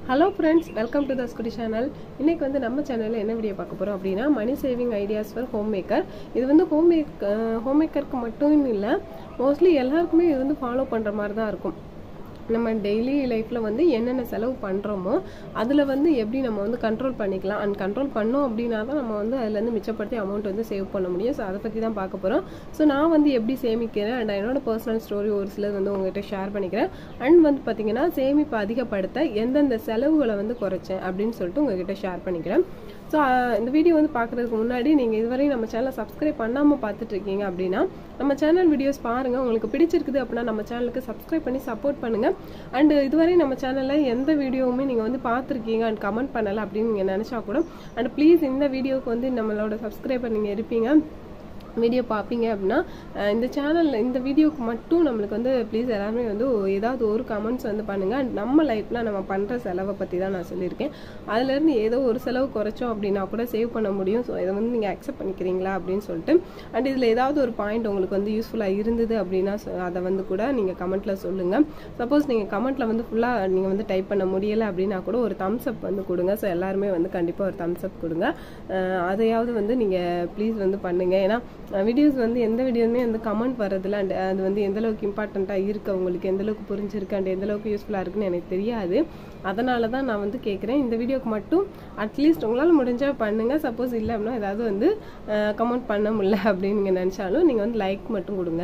hello friends welcome to the ஸ்குடி channel இன்னைக்கு வந்து நம்ம சேனலில் என்ன வீடியோ பார்க்க போகிறோம் அப்படின்னா money saving ideas for homemaker இது வந்து ஹோம் மேக் ஹோம் மேக்கருக்கு மட்டும் இல்லை மோஸ்ட்லி எல்லாருக்குமே இது வந்து ஃபாலோ பண்ணுற மாதிரி தான் இருக்கும் நம்ம டெய்லி லைஃப்பில் வந்து என்னென்ன செலவு பண்ணுறோமோ அதில் வந்து எப்படி நம்ம வந்து கண்ட்ரோல் பண்ணிக்கலாம் அண்ட் கண்ட்ரோல் பண்ணோம் அப்படின்னா தான் நம்ம வந்து அதுலேருந்து மிச்சப்படுத்தி அமௌண்ட் வந்து சேவ் பண்ண முடியும் ஸோ அதை பற்றி தான் பார்க்க போகிறோம் ஸோ நான் வந்து எப்படி சேமிக்கிறேன் அண்ட் என்னோட பர்சனல் ஸ்டோரி ஒரு சிலது வந்து உங்ககிட்ட ஷேர் பண்ணிக்கிறேன் அண்ட் வந்து பார்த்தீங்கன்னா சேமிப்பு அதிகப்படுத்த எந்தெந்த செலவுகளை வந்து குறைச்சேன் அப்படின்னு சொல்லிட்டு உங்ககிட்ட ஷேர் பண்ணிக்கிறேன் ஸோ இந்த வீடியோ வந்து பார்க்குறதுக்கு முன்னாடி நீங்கள் இதுவரையும் நம்ம சேனலை சப்ஸ்கிரைப் பண்ணாமல் பார்த்துட்டு இருக்கீங்க அப்படின்னா நம்ம சேனல் வீடியோஸ் பாருங்கள் உங்களுக்கு பிடிச்சிருக்குது அப்படின்னா நம்ம சேனலுக்கு சப்ஸ்கிரைப் பண்ணி சப்போர்ட் பண்ணுங்கள் அண்ட் இதுவரை நம்ம சேனலில் எந்த வீடியோவுமே நீங்கள் வந்து பார்த்துருக்கீங்க அண்ட் கமெண்ட் பண்ணலை அப்படின்னு நீங்கள் நினச்சா கூட அண்ட் ப்ளீஸ் இந்த வீடியோவுக்கு வந்து நம்மளோட சப்ஸ்கிரைபர் நீங்கள் இருப்பீங்க வீடியோ பார்ப்பீங்க அப்படின்னா இந்த சேனலில் இந்த வீடியோக்கு மட்டும் நம்மளுக்கு வந்து ப்ளீஸ் எல்லாருமே வந்து ஏதாவது ஒரு கமெண்ட்ஸ் வந்து பண்ணுங்கள் அண்ட் நம்ம லைஃப்பில் நம்ம பண்ணுற செலவை பற்றி தான் நான் சொல்லியிருக்கேன் அதுலேருந்து ஏதோ ஒரு செலவு குறைச்சோம் அப்படின்னா கூட சேவ் பண்ண முடியும் ஸோ இதை வந்து நீங்கள் அக்செப்ட் பண்ணிக்கிறீங்களா அப்படின்னு சொல்லிட்டு அண்ட் இதில் ஏதாவது ஒரு பாயிண்ட் உங்களுக்கு வந்து யூஸ்ஃபுல்லாக இருந்தது அப்படின்னா அதை வந்து கூட நீங்கள் கமெண்ட்டில் சொல்லுங்கள் சப்போஸ் நீங்கள் கமெண்ட்டில் வந்து ஃபுல்லாக நீங்கள் வந்து டைப் பண்ண முடியலை அப்படின்னா கூட ஒரு தம்ஸ் அப் வந்து கொடுங்க ஸோ எல்லாருமே வந்து கண்டிப்பாக ஒரு தம்ஸ் அப் கொடுங்க அதையாவது வந்து நீங்கள் ப்ளீஸ் வந்து பண்ணுங்கள் ஏன்னா வீடியோஸ் வந்து எந்த வீடியோவுமே வந்து கமெண்ட் வரதில்ல அண்ட் அது வந்து எந்த அளவுக்கு இம்பார்ட்டண்ட்டாக இருக்குது உங்களுக்கு எந்த அளவுக்கு புரிஞ்சிருக்கு அண்ட் எந்த அளவுக்கு யூஸ்ஃபுல்லாக இருக்குன்னு எனக்கு தெரியாது அதனால தான் நான் வந்து கேட்குறேன் இந்த வீடியோக்கு மட்டும் அட்லீஸ்ட் உங்களால் முடிஞ்சால் பண்ணுங்கள் சப்போஸ் இல்லை அப்படின்னா ஏதாவது வந்து கமெண்ட் பண்ண முடியல அப்படின்னு நீங்கள் நினச்சாலும் நீங்கள் வந்து லைக் மட்டும் கொடுங்க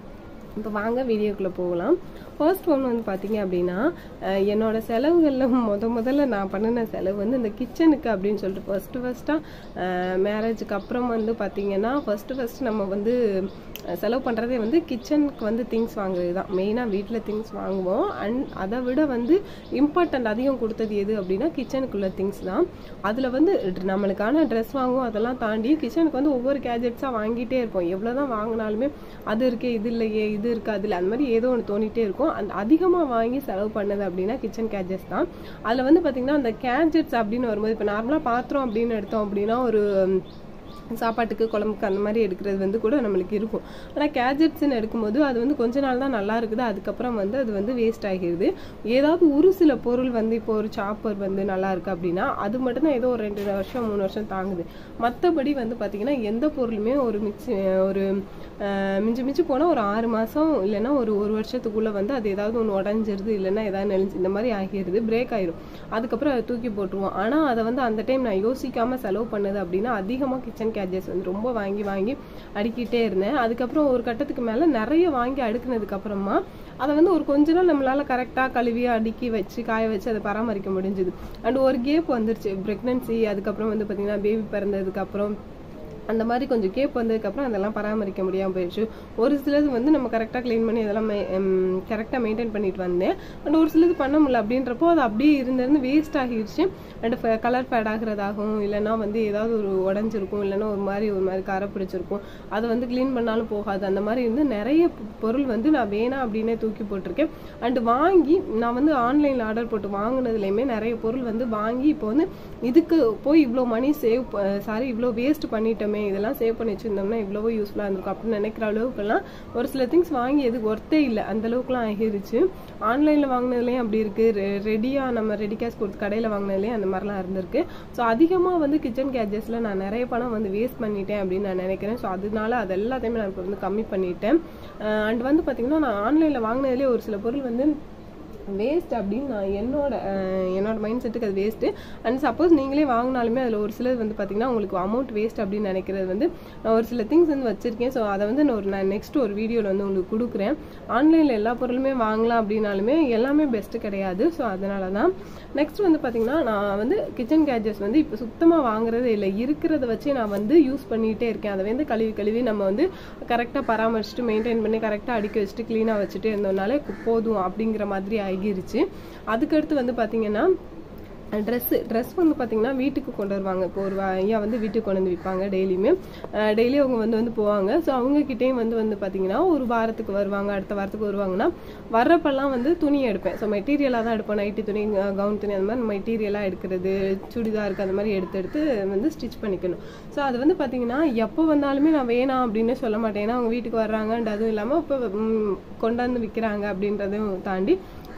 இப்போ வாங்க வீடியோக்குள்ளே போகலாம் ஃபர்ஸ்ட் ஒன் வந்து பார்த்தீங்க அப்படின்னா என்னோட செலவுகளில் முத முதல்ல நான் பண்ணின செலவு வந்து இந்த கிச்சனுக்கு அப்படின்னு சொல்லிட்டு ஃபஸ்ட்டு ஃபஸ்ட்டாக மேரேஜுக்கு அப்புறம் வந்து பார்த்தீங்கன்னா ஃபஸ்ட்டு ஃபஸ்ட்டு நம்ம வந்து செலவு பண்ணுறதே வந்து கிச்சனுக்கு வந்து திங்ஸ் வாங்குறது தான் மெயினாக வீட்டில் திங்ஸ் வாங்குவோம் அண்ட் அதை விட வந்து இம்பார்ட்டண்ட் அதிகம் கொடுத்தது எது அப்படின்னா கிச்சனுக்குள்ள திங்ஸ் தான் அதில் வந்து நம்மளுக்கான ட்ரெஸ் வாங்குவோம் அதெல்லாம் தாண்டி கிச்சனுக்கு வந்து ஒவ்வொரு கேஜெட்ஸாக வாங்கிட்டே இருப்போம் எவ்வளோ தான் வாங்கினாலுமே அது இருக்கே இது இல்லையே இது இருக்கு அதில் அந்த மாதிரி ஏதோ ஒன்று தோணிட்டே இருக்கும் அந்த அதிகமாக வாங்கி செலவு பண்ணது அப்படின்னா கிச்சன் கேஜெட்ஸ் தான் அதில் வந்து பார்த்திங்கன்னா அந்த கேஜெட்ஸ் அப்படின்னு வரும்போது இப்போ நார்மலாக பாத்திரம் அப்படின்னு எடுத்தோம் அப்படின்னா ஒரு சாப்பாட்டுக்கு குழம்புக்கு அந்த மாதிரி எடுக்கிறது வந்து கூட நம்மளுக்கு இருக்கும் ஆனால் கேஜெட்ஸ்ன்னு எடுக்கும்போது அது வந்து கொஞ்ச நாள் தான் நல்லா இருக்குது அதுக்கப்புறம் வந்து அது வந்து வேஸ்ட் ஆகிடுது ஏதாவது ஒரு சில பொருள் வந்து இப்போ ஒரு சாப்பர் வந்து நல்லா இருக்கு அப்படின்னா அது மட்டும்தான் ஏதோ ஒரு ரெண்டு வருஷம் மூணு வருஷம் தாங்குது மற்றபடி வந்து பார்த்தீங்கன்னா எந்த பொருளுமே ஒரு மிக்சி ஒரு மிஞ்சி மிஞ்சி போனால் ஒரு ஆறு மாதம் இல்லைன்னா ஒரு ஒரு வருஷத்துக்குள்ளே வந்து அது ஏதாவது ஒன்று உடஞ்சிருது இல்லைன்னா ஏதாவது நெளிஞ்சு இந்த மாதிரி ஆகிடுது பிரேக் ஆயிரும் அதுக்கப்புறம் அதை தூக்கி போட்டுருவோம் ஆனால் அதை வந்து அந்த டைம் நான் யோசிக்காமல் செலவு பண்ணது அப்படின்னா அதிகமாக கிச்சன் கேஜஸ் வந்து ரொம்ப வாங்கி வாங்கி அடுக்கிட்டே இருந்தேன் அதுக்கப்புறம் ஒரு கட்டத்துக்கு மேலே நிறைய வாங்கி அடுக்குனதுக்கு அப்புறமா அதை வந்து ஒரு கொஞ்ச நாள் நம்மளால கரெக்டாக கழுவி அடுக்கி வச்சு காய வச்சு அதை பராமரிக்க முடிஞ்சுது அண்ட் ஒரு கேப் வந்துருச்சு ப்ரெக்னன்சி அதுக்கப்புறம் வந்து பார்த்தீங்கன்னா பேபி பிறந்ததுக்கு அப்புறம் அந்த மாதிரி கொஞ்சம் கேப் வந்ததுக்கப்புறம் அதெல்லாம் பராமரிக்க முடியாமல் போயிடுச்சு ஒரு சிலது வந்து நம்ம கரெக்டாக க்ளீன் பண்ணி அதெல்லாம் கரெக்டாக மெயின்டைன் பண்ணிட்டு வந்தேன் அண்ட் ஒரு சிலது பண்ண முடியல அப்படின்றப்போ அது அப்படியே இருந்திருந்து வேஸ்ட் ஆகிடுச்சு அண்ட் கலர் ஃபேட் ஆகுறதாகும் இல்லைன்னா வந்து ஏதாவது ஒரு உடஞ்சிருக்கும் இல்லைன்னா ஒரு மாதிரி ஒரு மாதிரி கரை பிடிச்சிருக்கும் அதை வந்து க்ளீன் பண்ணாலும் போகாது அந்த மாதிரி இருந்து நிறைய பொருள் வந்து நான் வேணாம் அப்படின்னே தூக்கி போட்டிருக்கேன் அண்ட் வாங்கி நான் வந்து ஆன்லைனில் ஆர்டர் போட்டு வாங்கினதுலையுமே நிறைய பொருள் வந்து வாங்கி இப்போ வந்து இதுக்கு போய் இவ்வளோ மணி சேவ் சாரி இவ்வளோ வேஸ்ட் பண்ணிட்டோமே இதெல்லாம் சேவ் பண்ணி வச்சுருந்தோம்னா இவ்வளவோ யூஸ்ஃபுல்லாக இருந்திருக்கும் அப்படின்னு நினைக்கிற அளவுக்குலாம் ஒரு சில திங்ஸ் வாங்கி எதுக்கு ஒர்த்தே இல்லை அந்த அளவுக்குலாம் ஆகிருச்சு ஆன்லைனில் வாங்கினதுலேயும் அப்படி இருக்குது ரெடியாக நம்ம ரெடி கேஷ் கொடுத்து கடையில் வாங்கினதுலேயும் அந்த மாதிரிலாம் இருந்திருக்கு ஸோ அதிகமாக வந்து கிச்சன் கேஜஸில் நான் நிறைய பணம் வந்து வேஸ்ட் பண்ணிட்டேன் அப்படின்னு நான் நினைக்கிறேன் ஸோ அதனால அது எல்லாத்தையுமே நான் இப்போ வந்து கம்மி பண்ணிட்டேன் அண்ட் வந்து பார்த்திங்கன்னா நான் ஆன்லைனில் வாங்கினதுலேயே ஒரு சில பொருள் வந்து வேஸ்ட் அப்படின்னு நான் என்னோட என்னோட மைண்ட் செட்டுக்கு அது வேஸ்ட்டு அண்ட் சப்போஸ் நீங்களே வாங்கினாலுமே அதில் ஒரு சிலது வந்து பார்த்தீங்கன்னா உங்களுக்கு அமௌண்ட் வேஸ்ட் அப்படின்னு நினைக்கிறது வந்து நான் ஒரு சில திங்ஸ் வந்து வச்சுருக்கேன் ஸோ அதை வந்து நான் ஒரு நான் நெக்ஸ்ட் ஒரு வீடியோவில் வந்து உங்களுக்கு கொடுக்குறேன் ஆன்லைனில் எல்லா பொருளுமே வாங்கலாம் அப்படின்னாலுமே எல்லாமே பெஸ்ட்டு கிடையாது ஸோ அதனால தான் நெக்ஸ்ட் வந்து பார்த்தீங்கன்னா நான் வந்து கிச்சன் கேஜஸ் வந்து இப்போ சுத்தமாக வாங்குறதே இல்லை இருக்கிறத வச்சு நான் வந்து யூஸ் பண்ணிகிட்டே இருக்கேன் அதை வந்து கழுவி கழுவி நம்ம வந்து கரெக்டாக பராமரிச்சுட்டு மெயின்டைன் பண்ணி கரெக்டாக அடிக்க வச்சுட்டு க்ளீனாக வச்சுட்டு இருந்தோம்னாலே போதும் அப்படிங்கிற மாதிரி ஆகிருச்சு அதுக்கடுத்து வந்து பார்த்தீங்கன்னா ட்ரெஸ்ஸு ட்ரெஸ் வந்து பார்த்தீங்கன்னா வீட்டுக்கு கொண்டு வருவாங்க இப்போ ஒரு ஐயா வந்து வீட்டுக்கு கொண்டு வந்து விற்பாங்க டெய்லியுமே டெய்லி அவங்க வந்து வந்து போவாங்க ஸோ அவங்கக்கிட்டேயும் வந்து வந்து பார்த்தீங்கன்னா ஒரு வாரத்துக்கு வருவாங்க அடுத்த வாரத்துக்கு வருவாங்கன்னா வர்றப்பெல்லாம் வந்து துணி எடுப்பேன் ஸோ மெட்டீரியலாக தான் எடுப்பேன் நைட்டி துணி கவுன் துணி அந்த மாதிரி மெட்டீரியலாக எடுக்கிறது சுடிதாருக்கு அந்த மாதிரி எடுத்து எடுத்து வந்து ஸ்டிச் பண்ணிக்கணும் ஸோ அது வந்து பார்த்தீங்கன்னா எப்போ வந்தாலுமே நான் வேணாம் அப்படின்னு சொல்ல மாட்டேன் ஏன்னா அவங்க வீட்டுக்கு வர்றாங்க அண்ட் அதுவும் இல்லாமல் இப்போ கொண்டாந்து விற்கிறாங்க அப்படின்றதையும் தாண்டி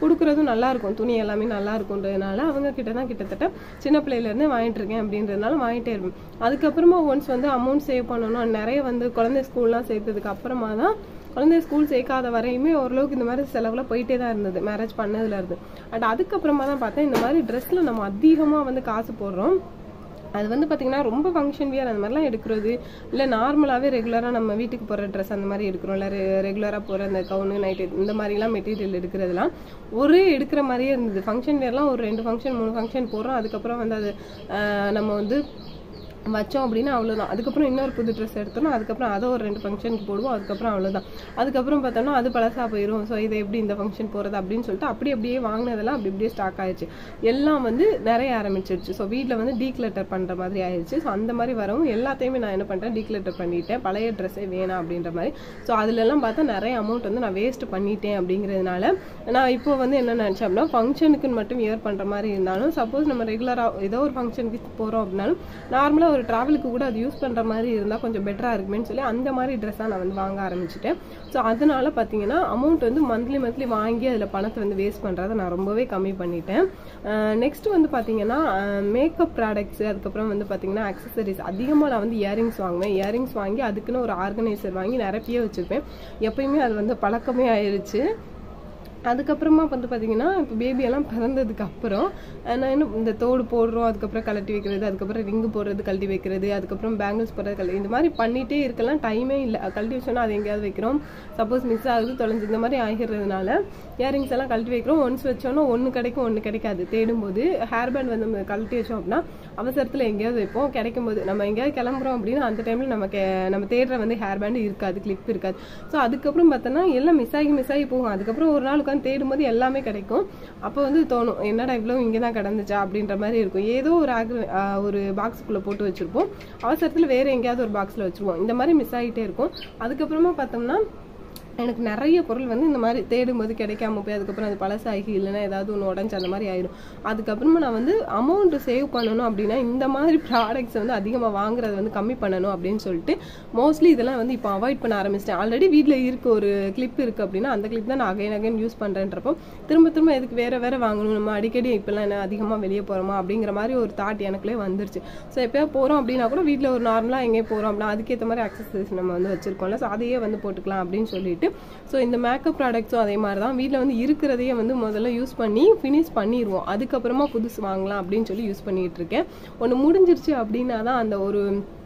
கொடுக்குறதும் நல்லா இருக்கும் துணி எல்லாமே நல்லா இருக்குன்றதுனால அவங்க கிட்ட தான் கிட்டத்தட்ட சின்ன பிள்ளையிலேருந்து வாங்கிட்டு இருக்கேன் அப்படின்றதுனால வாங்கிட்டே இருப்பேன் அதுக்கப்புறமா ஒன்ஸ் வந்து அமௌண்ட் சேவ் பண்ணணும் நிறைய வந்து குழந்தை ஸ்கூல்லாம் சேர்த்ததுக்கு அப்புறமா தான் குழந்தைய ஸ்கூல் சேர்க்காத வரையுமே ஓரளவுக்கு இந்த மாதிரி செலவுலாம் போயிட்டே தான் இருந்தது மேரேஜ் பண்ணதுல இருந்து அண்ட் அதுக்கப்புறமா தான் பார்த்தேன் இந்த மாதிரி ட்ரெஸ்ல நம்ம அதிகமாக வந்து காசு போடுறோம் அது வந்து பார்த்தீங்கன்னா ரொம்ப ஃபங்க்ஷன் வியர் அந்த மாதிரிலாம் எடுக்கிறது இல்லை நார்மலாகவே ரெகுலராக நம்ம வீட்டுக்கு போகிற ட்ரெஸ் அந்த மாதிரி எடுக்கிறோம் இல்லை ரெகுலராக போகிற அந்த கவுனு நைட்டு இந்த மாதிரிலாம் மெட்டீரியல் எடுக்கிறதுலாம் ஒரே எடுக்கிற மாதிரியே இருந்தது ஃபங்க்ஷன் வியர்லாம் ஒரு ரெண்டு ஃபங்க்ஷன் மூணு ஃபங்க்ஷன் போடுறோம் அதுக்கப்புறம் வந்து அது ஆஹ், நம்ம வந்து வச்சோம் அப்படின்னா அவ்வளோதான் அதுக்கப்புறம் இன்னொரு புது ட்ரெஸ் எடுத்தோம்னா அதுக்கப்புறம் அதை ஒரு ரெண்டு ஃபங்க்ஷனுக்கு போடுவோம் அதுக்கப்புறம் அவ்வளோதான் அதுக்கப்புறம் பார்த்தோம்னா அது பழசா போயிடும் ஸோ இது எப்படி இந்த ஃபங்க்ஷன் போகிறது அப்படின்னு சொல்லிட்டு அப்படி அப்படியே வாங்கினதெல்லாம் அப்படி அப்படியே ஸ்டாக் ஆயிடுச்சு எல்லாம் வந்து நிறைய ஆரம்பிச்சிருச்சு ஸோ வீட்டில் வந்து டீக்லட்டர் பண்ணுற மாதிரி ஆயிடுச்சு ஸோ அந்த மாதிரி வரவும் எல்லாத்தையுமே நான் என்ன பண்ணுறேன் டீக்லட்டர் பண்ணிட்டேன் பழைய ட்ரெஸ்ஸே வேணாம் அப்படின்ற மாதிரி ஸோ அதுலலாம் பார்த்தா நிறைய அமௌண்ட் வந்து நான் வேஸ்ட் பண்ணிட்டேன் அப்படிங்கிறதுனால நான் இப்போ வந்து என்ன நினச்சேன் அப்படின்னா ஃபங்க்ஷனுக்குன்னு மட்டும் வியர் பண்ணுற மாதிரி இருந்தாலும் சப்போஸ் நம்ம ரெகுலராக ஏதோ ஒரு ஃபங்க்ஷனுக்கு போகிறோம் அப்படின்னாலும் நார்மலாக ஒரு ட்ராவலுக்கு கூட அது யூஸ் பண்ணுற மாதிரி இருந்தால் கொஞ்சம் பெட்டராக இருக்குமேன்னு சொல்லி அந்த மாதிரி ட்ரெஸ்ஸாக நான் வந்து வாங்க ஆரம்பிச்சிட்டேன் ஸோ அதனால பார்த்தீங்கன்னா அமௌண்ட் வந்து மந்த்லி மந்த்லி வாங்கி அதில் பணத்தை வந்து வேஸ்ட் பண்ணுறதை நான் ரொம்பவே கம்மி பண்ணிட்டேன் நெக்ஸ்ட் வந்து பார்த்தீங்கன்னா மேக்கப் ப்ராடக்ட்ஸ் அதுக்கப்புறம் வந்து பார்த்தீங்கன்னா அக்சசரிஸ் அதிகமாக நான் வந்து இயரிங்ஸ் வாங்குவேன் இயரிங்ஸ் வாங்கி அதுக்குன்னு ஒரு ஆர்கனைசர் வாங்கி நிரப்பியே வச்சுருப்பேன் எப்பயுமே அது வந்து பழக்கமே ஆயிருச்சு அதுக்கப்புறமா வந்து பார்த்தீங்கன்னா இப்போ பேபி எல்லாம் பிறந்ததுக்கு அப்புறம் அஹ் நான் இன்னும் இந்த தோடு போடுறோம் அதுக்கப்புறம் கழட்டி வைக்கிறது அதுக்கப்புறம் ரிங்கு போடுறது கழட்டி வைக்கிறது அதுக்கப்புறம் பேங்கிள்ஸ் போடுறது கழட்டி இந்த மாதிரி பண்ணிட்டே இருக்கலாம் டைமே இல்லை கழட்டி வச்சோன்னா அது எங்கேயாவது வைக்கிறோம் சப்போஸ் மிஸ் ஆகுது தொலைஞ்சு இந்த மாதிரி ஆகிறதுனால இயரிங்ஸ் எல்லாம் கழட்டி வைக்கிறோம் ஒன்ஸ் வச்சோன்னா ஒன்று கிடைக்கும் ஒன்று கிடைக்காது தேடும்போது ஹேர் பேண்ட் வந்து நம்ம கழட்டி வச்சோம் அப்படின்னா அவசரத்தில் எங்கேயாவது வைப்போம் கிடைக்கும் போது நம்ம எங்கேயாவது கிளம்புறோம் அப்படின்னா அந்த டைமில் நம்ம கே- நம்ம தேடுற வந்து ஹேர் பேண்ட் இருக்காது கிளிப் இருக்காது ஸோ அதுக்கப்புறம் பார்த்தோன்னா எல்லாம் மிஸ் ஆகி மிஸ் ஆகி போகும் அதுக்கப்புறம் ஒரு நாள் உட்காந்து தேடும்போது எல்லாமே கிடைக்கும் அப்போ வந்து தோணும் என்னடா இவ்வளோ இங்கே தான் கிடந்துச்சா அப்படின்ற மாதிரி இருக்கும் ஏதோ ஒரு ஆக்ரி ஒரு பாக்ஸுக்குள்ளே போட்டு வச்சுருப்போம் அவசரத்தில் வேறு எங்கேயாவது ஒரு பாக்ஸில் வச்சுருவோம் இந்த மாதிரி மிஸ் ஆகிட்டே இருக்கும் அதுக்கப்புறமா பார்த்தோம்னா எனக்கு நிறைய பொருள் வந்து இந்த மாதிரி தேடும்போது கிடைக்காம போய் அதுக்கப்புறம் அது பழசாகி இல்லைன்னா ஏதாவது ஒன்று உடஞ்சி அந்த மாதிரி ஆயிடும் அதுக்கப்புறமா நான் வந்து அமௌண்ட் சேவ் பண்ணணும் அப்படின்னா இந்த மாதிரி ப்ராடக்ட்ஸ் வந்து அதிகமாக வாங்குறத வந்து கம்மி பண்ணணும் அப்படின்னு சொல்லிட்டு மோஸ்ட்லி இதெல்லாம் வந்து இப்போ அவாய்ட் பண்ண ஆரம்பிச்சிட்டேன் ஆல்ரெடி வீட்டில் இருக்க ஒரு கிளிப் இருக்குது அப்படின்னா அந்த கிளிப் தான் நான் அகைன் அகைன் யூஸ் பண்ணுறேன்றப்போ திரும்ப திரும்ப எதுக்கு வேற வேற வாங்கணும் நம்ம அடிக்கடி இப்போல்லாம் என்ன அதிகமாக வெளியே போகிறோமா அப்படிங்கிற மாதிரி ஒரு தாட் எனக்குள்ளே வந்துருச்சு ஸோ எப்போயா போகிறோம் அப்படின்னா கூட வீட்டில் ஒரு நார்மலாக எங்கேயும் போகிறோம் அப்படின்னா அதுக்கேற்ற மாதிரி அக்சசரிஸ் நம்ம வந்து வச்சிருக்கோம்ல ஸோ அதையே வந்து போட்டுக்கலாம் அப்படின்னு சொல்லிட்டு ஸோ இந்த மேக்கப் ப்ராடக்ட்ஸும் அதே மாதிரி தான் வீட்டில் வந்து இருக்கிறதையே வந்து முதல்ல யூஸ் பண்ணி ஃபினிஷ் பண்ணிடுவோம் அதுக்கப்புறமா புதுசு வாங்கலாம் அப்படின்னு சொல்லி யூஸ் பண்ணிட்டு இருக்கேன் ஒன்று முடிஞ்சிருச்சு அப்படின்னா தான் அந்த ஒரு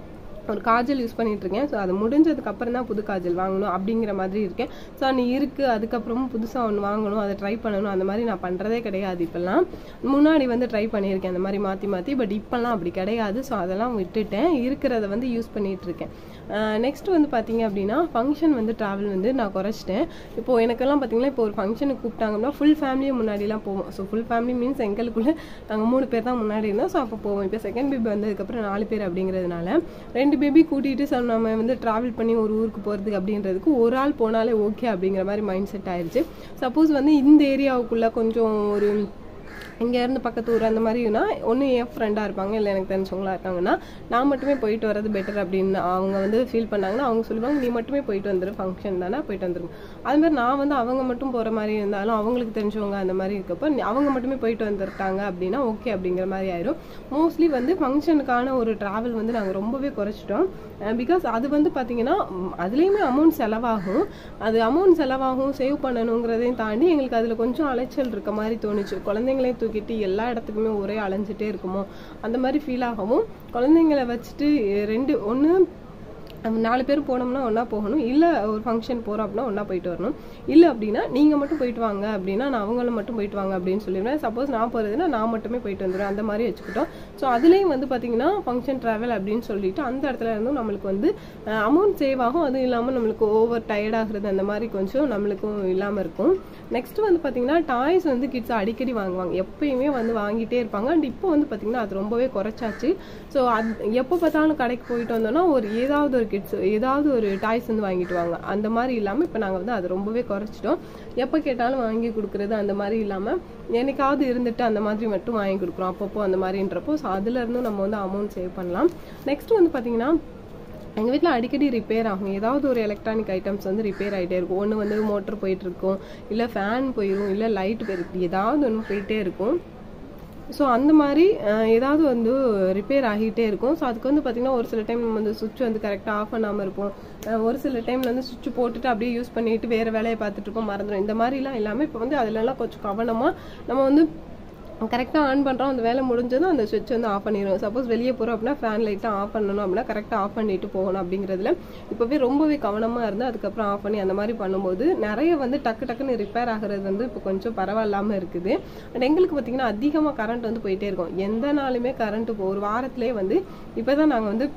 ஒரு காஜல் யூஸ் பண்ணிட்டு இருக்கேன் ஸோ அது முடிஞ்சதுக்கு அப்புறம் தான் புது காஜல் வாங்கணும் அப்படிங்கிற மாதிரி இருக்கேன் ஸோ நீ இருக்கு அதுக்கப்புறமும் புதுசாக ஒன்று வாங்கணும் அதை ட்ரை பண்ணணும் அந்த மாதிரி நான் பண்ணுறதே கிடையாது இப்போல்லாம் முன்னாடி வந்து ட்ரை பண்ணியிருக்கேன் அந்த மாதிரி மாற்றி மாற்றி பட் இப்போல்லாம் அப்படி கிடையாது ஸோ அதெல்லாம் விட்டுட்டேன் இருக்கிறத வந்து யூஸ் பண்ணிட்டு இருக்கேன் நெக்ஸ்ட் வந்து பார்த்தீங்க அப்படின்னா ஃபங்க்ஷன் வந்து ட்ராவல் வந்து நான் குறைச்சிட்டேன் இப்போ எனக்கெல்லாம் பார்த்தீங்கன்னா இப்போ ஒரு ஃபங்க்ஷனுக்கு கூப்பிட்டாங்கன்னா ஃபுல் ஃபேமிலியும் முன்னாடிலாம் போவோம் ஸோ ஃபுல் ஃபேமிலி மீன்ஸ் எங்களுக்குள்ள நாங்கள் மூணு பேர் தான் முன்னாடி இருந்தோம் ஸோ அப்போ போவோம் இப்போ செகண்ட் பேபி வந்ததுக்கப்புறம் நாலு பேர் அப்படிங்கிறதுனால ரெண்டு பேபி கூட்டிகிட்டு ஸோ நம்ம வந்து ட்ராவல் பண்ணி ஒரு ஊருக்கு போகிறதுக்கு அப்படின்றதுக்கு ஒரு ஆள் போனாலே ஓகே அப்படிங்கிற மாதிரி மைண்ட் செட் ஆயிடுச்சு சப்போஸ் வந்து இந்த ஏரியாவுக்குள்ளே கொஞ்சம் ஒரு இங்கே இருந்து பக்கத்து ஊர் அந்த மாதிரினா ஒன்று என் ஃப்ரெண்டாக இருப்பாங்க இல்லை எனக்கு தெரிஞ்சவங்களா இருக்காங்கன்னா நான் மட்டுமே போயிட்டு வர்றது பெட்டர் அப்படின்னு அவங்க வந்து ஃபீல் பண்ணாங்கன்னா அவங்க சொல்லுவாங்க நீ மட்டுமே போயிட்டு வந்துரு ஃபங்க்ஷன் தானே போயிட்டு வந்துருங்க அது மாதிரி நான் வந்து அவங்க மட்டும் போகிற மாதிரி இருந்தாலும் அவங்களுக்கு தெரிஞ்சவங்க அந்த மாதிரி இருக்கப்போ நீ- அவங்க மட்டுமே போயிட்டு வந்துட்டாங்க அப்படின்னா ஓகே அப்படிங்கிற மாதிரி ஆயிரும் மோஸ்ட்லி வந்து ஃபங்க்ஷனுக்கான ஒரு ட்ராவல் வந்து நாங்கள் ரொம்பவே குறைச்சிட்டோம் பிகாஸ் அது வந்து பார்த்தீங்கன்னா ம், அதுலேயுமே அமௌண்ட் செலவாகும் அது அமௌண்ட் செலவாகும் சேவ் பண்ணணுங்கிறதையும் தாண்டி எங்களுக்கு அதில் கொஞ்சம் அலைச்சல் இருக்க மாதிரி தோணுச்சு குழந்தைங்களையும் தூக்கிட்டு எல்லா இடத்துக்குமே ஒரே அலைஞ்சிட்டே இருக்குமோ அந்த மாதிரி ஃபீல் ஆகவும் குழந்தைங்கள வச்சுட்டு எ, ரெண்டு ஒன்று நாலு பேர் போனோம்னா ஒன்றா போகணும் இல்லை ஒரு ஃபங்க்ஷன் போகிறோம் அப்படின்னா ஒன்றா போயிட்டு வரணும் இல்லை அப்படின்னா நீங்கள் மட்டும் போயிட்டு வாங்க அப்படின்னா நான் அவங்கள மட்டும் போயிட்டு வாங்க அப்படின்னு சொல்லிடுவேன் சப்போஸ் நான் போகிறதுனா நான் மட்டுமே போயிட்டு வந்துடுவேன் அந்த மாதிரி வச்சுக்கிட்டோம் ஸோ அதுலேயும் வந்து பார்த்தீங்கன்னா ஃபங்க்ஷன் ட்ராவல் அப்படின்னு சொல்லிட்டு அந்த இடத்துல இருந்தும் நம்மளுக்கு வந்து அமௌண்ட் சேவ் ஆகும் அதுவும் இல்லாமல் நம்மளுக்கு ஓவர் டயர்ட் ஆகுறது அந்த மாதிரி கொஞ்சம் நம்மளுக்கும் இல்லாமல் இருக்கும் நெக்ஸ்ட் வந்து பார்த்தீங்கன்னா டாய்ஸ் வந்து கிட்ஸ் அடிக்கடி வாங்குவாங்க எப்பயுமே வந்து வாங்கிட்டே இருப்பாங்க அண்ட் இப்போ வந்து பார்த்தீங்கன்னா அது ரொம்பவே குறைச்சாச்சு ஸோ அது எப்போ பார்த்தாலும் கடைக்கு போயிட்டு வந்தோம்னா ஒரு ஏதாவது ஒரு கிட்ஸ் ஏதாவது ஒரு டாய்ஸ் வந்து வாங்கிட்டு வாங்க அந்த மாதிரி இல்லாமல் இப்போ நாங்கள் வந்து அதை ரொம்பவே குறைச்சிட்டோம் எப்போ கேட்டாலும் வாங்கி கொடுக்குறது அந்த மாதிரி இல்லாமல் என்னைக்காவது இருந்துட்டு அந்த மாதிரி மட்டும் வாங்கி கொடுக்குறோம் அப்பப்போ அந்த மாதிரின்றப்போ ஸோ அதுல இருந்தும் நம்ம வந்து அமௌண்ட் சேவ் பண்ணலாம் நெக்ஸ்ட் வந்து பார்த்தீங்கன்னா எங்கள் வீட்டில் அடிக்கடி ரிப்பேர் ஆகும் ஏதாவது ஒரு எலக்ட்ரானிக் ஐட்டம்ஸ் வந்து ரிப்பேர் ஆகிட்டே இருக்கும் ஒன்று வந்து மோட்டர் போயிட்டு இருக்கும் இல்லை ஃபேன் போயிடும் இல்லை லைட் போயிருக்கு ஏதாவது ஒன்று போயிட்டே இருக்கும் ஸோ அந்த மாதிரி அஹ், ஏதாவது வந்து ரிப்பேர் ஆகிட்டே இருக்கும் ஸோ அதுக்கு வந்து பார்த்திங்கன்னா ஒரு சில டைம் நம்ம வந்து சுவிட்ச் வந்து கரெக்டாக ஆஃப் பண்ணாமல் இருப்போம் அஹ், ஒரு சில டைமில் வந்து சுவிட்ச் போட்டுட்டு அப்படியே யூஸ் பண்ணிட்டு வேறு வேலையை பார்த்துட்டு இருப்போம் மறந்துடும் இந்த மாதிரிலாம் இல்லாமல் இப்போ வந்து அதுலலாம் கொஞ்சம் கவனமாக நம்ம வந்து கரெக்டாக ஆன் பண்ணுறோம் அந்த வேலை முடிஞ்சதும் அந்த சுவிட்ச் வந்து ஆஃப் பண்ணிடுவோம் சப்போஸ் வெளியே போகிறோம் அப்படின்னா ஃபேன் லைட்லாம் ஆஃப் பண்ணணும் அப்படின்னா கரெக்டாக ஆஃப் பண்ணிட்டு போகணும் அப்படிங்கிறதுல இப்போவே ரொம்பவே கவனமாக இருந்து அதுக்கப்புறம் ஆஃப் பண்ணி அந்த மாதிரி பண்ணும்போது நிறைய வந்து டக்கு டக்குன்னு ரிப்பேர் ஆகிறது வந்து இப்போ கொஞ்சம் பரவாயில்லாமல் இருக்குது அண்ட் எங்களுக்கு பார்த்தீங்கன்னா அதிகமாக கரண்ட் வந்து போயிட்டே இருக்கும் எந்த நாளுமே கரண்ட் இப்போ ஒரு வாரத்திலே வந்து இப்போ தான் நாங்கள் வந்து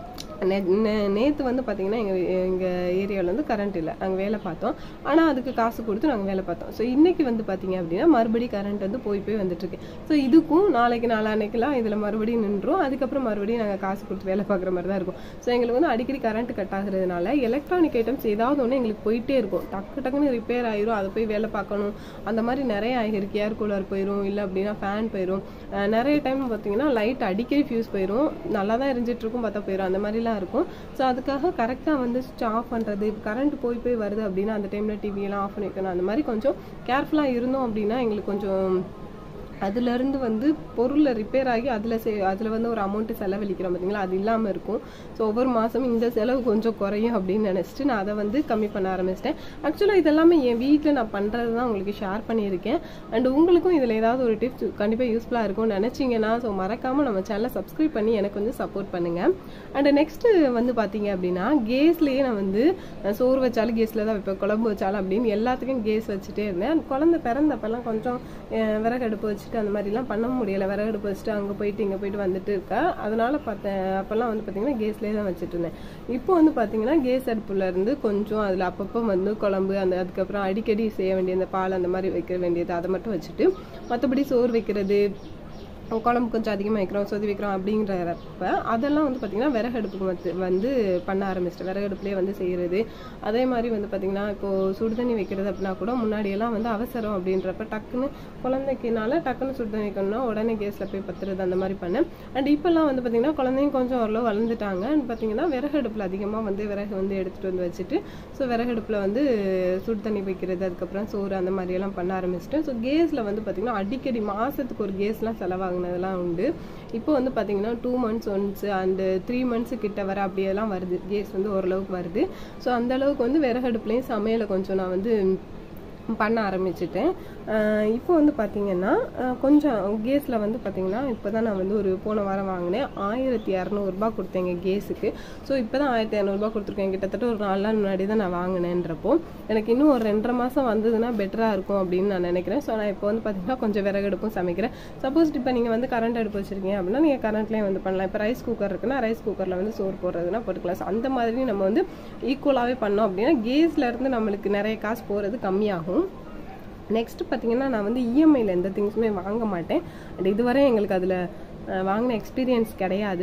நேற்று வந்து பார்த்தீங்கன்னா எங்கள் எங்கள் ஏரியாவில் வந்து கரண்ட் இல்லை நாங்கள் வேலை பார்த்தோம் ஆனால் அதுக்கு காசு கொடுத்து நாங்கள் வேலை பார்த்தோம் ஸோ இன்னைக்கு வந்து பார்த்தீங்க அப்படின்னா மறுபடியும் கரண்ட் வந்து போய் போய் வந்துட்டுருக்கு ஸோ இதுக்கும் நாளைக்கு நாளான்னைக்கெல்லாம் இதில் மறுபடியும் நின்றோம் அதுக்கப்புறம் மறுபடியும் நாங்கள் காசு கொடுத்து வேலை பார்க்குற மாதிரி தான் இருக்கும் ஸோ எங்களுக்கு வந்து அடிக்கடி கரண்ட் கட் ஆகுறதுனால எலக்ட்ரானிக் ஐட்டம்ஸ் ஏதாவது ஒன்று எங்களுக்கு போயிட்டே இருக்கும் டக்கு டக்குன்னு ரிப்பேர் ஆயிரும் அதை போய் வேலை பார்க்கணும் அந்த மாதிரி நிறைய ஆகிருக்கு ஏர் கூலர் போயிடும் இல்லை அப்படின்னா ஃபேன் போயிடும் அஹ் நிறைய டைம் பார்த்தீங்கன்னா லைட் அடிக்கடி ஃபியூஸ் போயிடும் நல்லா தான் எரிஞ்சிட்டு இருக்கும் பார்த்தா போயிடும் அந்த மாதிரிலாம் இருக்கும் ஸோ அதுக்காக கரெக்டாக வந்து சுவிட்ச் ஆஃப் பண்ணுறது இப்போ கரண்ட் போய் போய் வருது அப்படின்னா அந்த டைமில் டிவியெல்லாம் ஆஃப் பண்ணி வைக்கணும் அந்த மாதிரி கொஞ்சம் கேர்ஃபுல்லாக இருந்தோம் அப்படின்னா எங்களுக்கு கொஞ்சம் அதுலேருந்து வந்து பொருளில் ரிப்பேர் ஆகி அதில் சே அதில் வந்து ஒரு அமௌண்ட்டு செலவழிக்கிறோம் பார்த்தீங்களா அது இல்லாமல் இருக்கும் ஸோ ஒவ்வொரு மாதமும் இந்த செலவு கொஞ்சம் குறையும் அப்படின்னு நினச்சிட்டு நான் அதை வந்து கம்மி பண்ண ஆரம்பிச்சிட்டேன் ஆக்சுவலாக இதெல்லாமே என் வீட்டில் நான் பண்ணுறது தான் உங்களுக்கு ஷேர் பண்ணியிருக்கேன் அண்ட் உங்களுக்கும் இதில் ஏதாவது ஒரு டிப்ஸ் கண்டிப்பாக யூஸ்ஃபுல்லாக இருக்கும்னு நினச்சிங்கன்னா ஸோ மறக்காமல் நம்ம சேனலை சப்ஸ்கிரைப் பண்ணி எனக்கு கொஞ்சம் சப்போர்ட் பண்ணுங்கள் அண்ட் நெக்ஸ்ட்டு வந்து பார்த்தீங்க அப்படின்னா கேஸ்லேயே நான் வந்து அஹ், சோறு வச்சாலும் கேஸில் தான் வைப்பேன் குழம்பு வச்சாலும் அப்படின்னு எல்லாத்துக்கும் கேஸ் வச்சுட்டே இருந்தேன் அந்த குழந்தை பிறந்தப்பெல்லாம் கொஞ்சம் அஹ், விறகு அடுப்பு வச்சுட்டு அந்த மாதிரிலாம் பண்ண முடியலை விறகு அடுப்பு வச்சுட்டு அங்கே போயிட்டு இங்கே போயிட்டு வந்துட்டு இருக்கா அதனால பார்த்தேன் அப்போல்லாம் வந்து பார்த்தீங்கன்னா கேஸ்லேயே தான் வச்சுட்டு இருந்தேன் இப்போ வந்து பார்த்தீங்கன்னா கேஸ் அடுப்புல இருந்து கொஞ்சம் அதில் அப்பப்போ வந்து குழம்பு அந்த அதுக்கப்புறம் அடிக்கடி செய்ய வேண்டிய அந்த பால் அந்த மாதிரி வைக்க வேண்டியது அதை மட்டும் வச்சுட்டு மற்றபடி சோறு வைக்கிறது குழம்பு கொஞ்சம் அதிகமாக வைக்கிறோம் சொதி வைக்கிறோம் அப்படிங்கிறப்ப அதெல்லாம் வந்து பார்த்திங்கன்னா விறகு அடுப்புக்கு வந்து வந்து பண்ண ஆரம்பிச்சிட்டேன் விறகு அடுப்புலேயே வந்து செய்கிறது அதே மாதிரி வந்து பார்த்திங்கன்னா இப்போது சுடு தண்ணி வைக்கிறது அப்படின்னா கூட முன்னாடியெல்லாம் வந்து அவசரம் அப்படின்றப்ப டக்குன்னு குழந்தைக்குனால டக்குன்னு சுடு தண்ணி வைக்கணும்னா உடனே கேஸில் போய் பத்துறது அந்த மாதிரி பண்ணேன் அண்ட் இப்போல்லாம் வந்து பார்த்திங்கன்னா குழந்தைங்க கொஞ்சம் ஓரளவு வளர்ந்துட்டாங்க அண்ட் பார்த்திங்கன்னா விறகு அடுப்பில் அதிகமாக வந்து விறகு வந்து எடுத்துகிட்டு வந்து வச்சுட்டு ஸோ விறகு அடுப்பில் வந்து சுடு தண்ணி வைக்கிறது அதுக்கப்புறம் சோறு அந்த மாதிரியெல்லாம் பண்ண ஆரம்பிச்சிட்டேன் ஸோ கேஸில் வந்து பார்த்திங்கன்னா அடிக்கடி மாதத்துக்கு ஒரு கேஸ்லாம் செலவாகுனதெல்லாம் உண்டு இப்போ வந்து பார்த்திங்கன்னா two months once and three months கிட்ட வர அப்படியெல்லாம் வருது கேஸ் வந்து ஓரளவுக்கு வருது ஸோ அந்த அளவுக்கு வந்து விறகு அடுப்புலையும் சமையலை கொஞ்சம் நான் வந்து பண்ண ஆரம்பிச்சிட்டேன் அஹ் இப்போ வந்து பார்த்தீங்கன்னா அஹ் கொஞ்சம் கேஸில் வந்து பார்த்தீங்கன்னா இப்போ தான் நான் வந்து ஒரு போன வாரம் வாங்கினேன் ஆயிரத்தி இரநூறுபா கொடுத்தேங்க கேஸுக்கு ஸோ இப்போ தான் ஆயிரத்தி இரநூறுபா கொடுத்துருக்கேன் கிட்டத்தட்ட ஒரு நாலு நாள் முன்னாடி தான் நான் வாங்கினேன்றப்போ எனக்கு இன்னும் ஒரு ரெண்டரை மாதம் வந்ததுன்னா பெட்டராக இருக்கும் அப்படின்னு நான் நினைக்கிறேன் ஸோ நான் இப்போ வந்து பார்த்தீங்கன்னா கொஞ்சம் விறகு அடுப்பும் சமைக்கிறேன் சப்போஸ் இப்போ நீங்கள் வந்து கரண்ட் அடுப்பு வச்சிருக்கீங்க அப்படின்னா நீங்கள் கரண்ட்லேயே வந்து பண்ணலாம் இப்போ ரைஸ் குக்கர் இருக்குன்னா ரைஸ் குக்கரில் வந்து சோறு போடுறதுனா போட்டுக்கலாம் ஸோ அந்த மாதிரி நம்ம வந்து ஈக்குவலாகவே பண்ணோம் அப்படின்னா கேஸ்ல இருந்து நம்மளுக்கு நிறைய காசு போகிறது கம்மியாகும் நெக்ஸ்ட் பார்த்தீங்கன்னா நான் வந்து இஎம்ஐயில் எந்த திங்ஸுமே வாங்க மாட்டேன் அண்ட் இதுவரை எங்களுக்கு அதில் வாங்கின எக்ஸ்பீரியன்ஸ் கிடையாது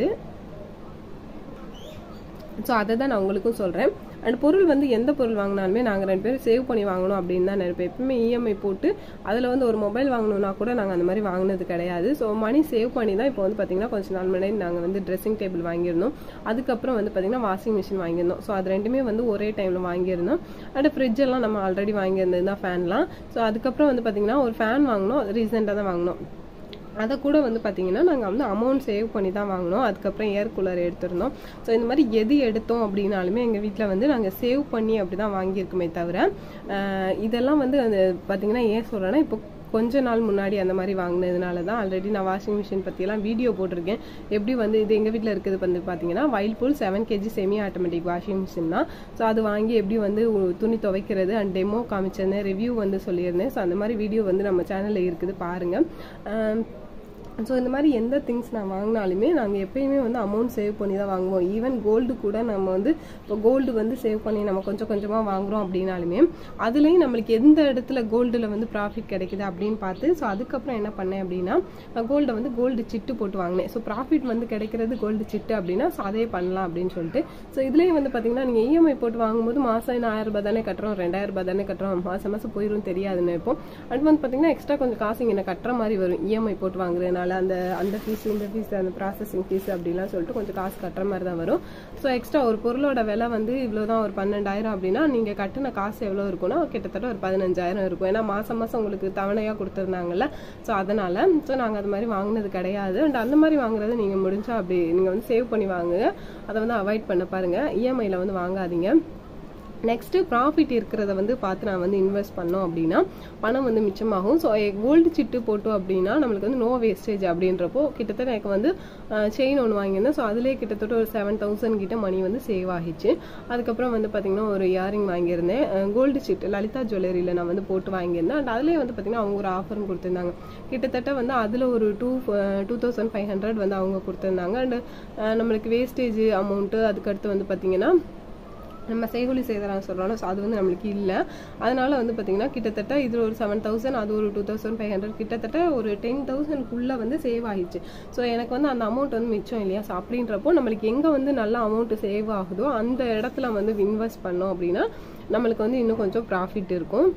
ஸோ அதை தான் நான் உங்களுக்கும் சொல்கிறேன் அண்ட் பொருள் வந்து எந்த பொருள் வாங்கினாலுமே நாங்கள் ரெண்டு பேரும் சேவ் பண்ணி வாங்கணும் அப்படின்னு தான் நினைப்பேன் எப்பவுமே இஎம்ஐ போட்டு அதில் வந்து ஒரு மொபைல் வாங்கணும்னா கூட நாங்கள் அந்த மாதிரி வாங்கினது கிடையாது ஸோ மணி சேவ் பண்ணி தான் இப்போ வந்து பார்த்தீங்கன்னா கொஞ்சம் நாள் முன்னாடி நாங்கள் வந்து ட்ரெஸ்ஸிங் டேபிள் வாங்கியிருந்தோம் அதுக்கப்புறம் வந்து பார்த்தீங்கன்னா வாஷிங் மிஷின் வாங்கியிருந்தோம் ஸோ அது ரெண்டுமே வந்து ஒரே டைமில் வாங்கியிருந்தோம் அண்ட் ஃப்ரிட்ஜ் எல்லாம் நம்ம ஆல்ரெடி வாங்கியிருந்தது தான் ஃபேன்லாம் ஸோ அதுக்கப்புறம் வந்து பார்த்தீங்கன்னா ஒரு ஃபேன் வாங்கினோம் ரீசெண்டாக தான் வாங்கினோம் அதை கூட வந்து பார்த்தீங்கன்னா நாங்கள் வந்து அமௌண்ட் சேவ் பண்ணி தான் வாங்கினோம் அதுக்கப்புறம் ஏர் கூலர் எடுத்திருந்தோம் ஸோ இந்த மாதிரி எது எடுத்தோம் அப்படின்னாலுமே எங்கள் வீட்டில் வந்து நாங்கள் சேவ் பண்ணி அப்படி தான் வாங்கியிருக்குமே தவிர அஹ் இதெல்லாம் வந்து அந்த பார்த்தீங்கன்னா ஏன் சொல்கிறேன்னா இப்போ கொஞ்ச நாள் முன்னாடி அந்த மாதிரி வாங்கினதுனால தான் ஆல்ரெடி நான் வாஷிங் மிஷின் பற்றியெல்லாம் வீடியோ போட்டிருக்கேன் எப்படி வந்து இது எங்கள் வீட்டில் இருக்குது வந்து பார்த்தீங்கன்னா Whirlpool seven KG semi automatic washing machine தான் ஸோ அது வாங்கி எப்படி வந்து உ- துணி துவைக்கிறது அண்ட் டெமோ காமிச்சிருந்தேன் ரிவ்யூ வந்து சொல்லியிருந்தேன் ஸோ அந்த மாதிரி வீடியோ வந்து நம்ம சேனலில் இருக்குது பாருங்கள் ஸோ இந்த மாதிரி எந்த திங்ஸ் நான் வாங்கினாலுமே நாங்கள் எப்பயுமே வந்து அமௌண்ட் சேவ் பண்ணி தான் வாங்குவோம் ஈவன் கோல்டு கூட நம்ம வந்து இப்போ கோல்டு வந்து சேவ் பண்ணி நம்ம கொஞ்சம் கொஞ்சமாக வாங்குறோம் அப்படின்னாலுமே அதுலேயும் நம்மளுக்கு எந்த இடத்துல கோல்டில் வந்து ப்ராஃபிட் கிடைக்குது அப்படின்னு பார்த்து ஸோ அதுக்கப்புறம் என்ன பண்ணேன் அப்படின்னா நான் கோல்டை வந்து கோல்டு சிட்டு போட்டு வாங்கினேன் ஸோ ப்ராஃபிட் வந்து கிடைக்கிறது கோல்டு சிட்டு அப்படின்னா ஸோ அதே பண்ணலாம் அப்படின்னு சொல்லிட்டு ஸோ இதுலேயும் வந்து பார்த்தீங்கன்னா நீங்கள் இஎம்ஐ போட்டு வாங்கும்போது மாதம் என்ன ஆயிரம் ரூபாய் தானே கட்டுறோம் ரெண்டாயிரம் ரூபாய் தானே கட்டுறோம் மாதம் மாதம் போயிடும் தெரியாதுன்னு இப்போ அண்ட் வந்து பார்த்தீங்கன்னா எக்ஸ்ட்ரா கொஞ்சம் காசு இங்கே கட்டுற மாதிரி வரும் இஎம்ஐ போட்டு வாங்குறதுனால வாங்குறதுனால அந்த அந்த ஃபீஸ் இந்த ஃபீஸ் அந்த ப்ராசஸிங் ஃபீஸ் அப்படிலாம் சொல்லிட்டு கொஞ்சம் காசு கட்டுற மாதிரி தான் வரும் ஸோ எக்ஸ்ட்ரா ஒரு பொருளோட விலை வந்து இவ்வளோதான் ஒரு பன்னெண்டாயிரம் அப்படின்னா நீங்கள் கட்டின காசு எவ்வளோ இருக்கும்னா கிட்டத்தட்ட ஒரு பதினஞ்சாயிரம் இருக்கும் ஏன்னா மாதம் மாதம் உங்களுக்கு தவணையாக கொடுத்துருந்தாங்கல்ல ஸோ அதனால் ஸோ நாங்கள் அது மாதிரி வாங்கினது கிடையாது அண்ட் அந்த மாதிரி வாங்குறது நீங்கள் முடிஞ்சா அப்படி நீங்கள் வந்து சேவ் பண்ணி வாங்குங்க அதை வந்து அவாய்ட் பண்ண பாருங்கள் இஎம்ஐயில் வந்து வாங்காதீங்க நெக்ஸ்ட்டு ப்ராஃபிட் இருக்கிறத வந்து பார்த்து நான் வந்து இன்வெஸ்ட் பண்ணோம் அப்படின்னா பணம் வந்து மிச்சமாகும் ஸோ கோல்டு சிட்டு போட்டோம் அப்படின்னா நம்மளுக்கு வந்து நோ வேஸ்டேஜ் அப்படின்றப்போ கிட்டத்தட்ட எனக்கு வந்து செயின் ஒன்று வாங்கியிருந்தேன் ஸோ அதுலேயே கிட்டத்தட்ட ஒரு செவன் தௌசண்ட் கிட்ட மணி வந்து சேவ் ஆகிச்சு அதுக்கப்புறம் வந்து பார்த்திங்கன்னா ஒரு இயரிங் வாங்கியிருந்தேன் கோல்டு சிட்டு லலிதா ஜுவல்லரியில் நான் வந்து போட்டு வாங்கியிருந்தேன் அண்ட் அதுலேயே வந்து பார்த்திங்கன்னா அவங்க ஒரு ஆஃபரும் கொடுத்துருந்தாங்க கிட்டத்தட்ட வந்து அதில் ஒரு two two thousand five hundred வந்து அவங்க கொடுத்துருந்தாங்க அண்டு நம்மளுக்கு வேஸ்டேஜ் அமௌண்ட்டு அதுக்கடுத்து வந்து பார்த்திங்கன்னா நம்ம செய்கூலி செய்தலாம் சொல்கிறோம் ஸோ அது வந்து நம்மளுக்கு இல்லை அதனால வந்து பார்த்தீங்கன்னா கிட்டத்தட்ட இதில் ஒரு செவன் தௌசண்ட் அது ஒரு டூ தௌசண்ட் ஃபைவ் ஹண்ட்ரட் கிட்டத்தட்ட ஒரு டென் தௌசண்ட்குள்ளே வந்து சேவ் ஆகிடுச்சு ஸோ எனக்கு வந்து அந்த அமௌண்ட் வந்து மிச்சம் இல்லையா ஸோ அப்படின்றப்போ நம்மளுக்கு எங்கே வந்து நல்ல அமௌண்ட் சேவ் ஆகுதோ அந்த இடத்துல வந்து இன்வெஸ்ட் பண்ணோம் அப்படின்னா நம்மளுக்கு வந்து இன்னும் கொஞ்சம் ப்ராஃபிட் இருக்கும்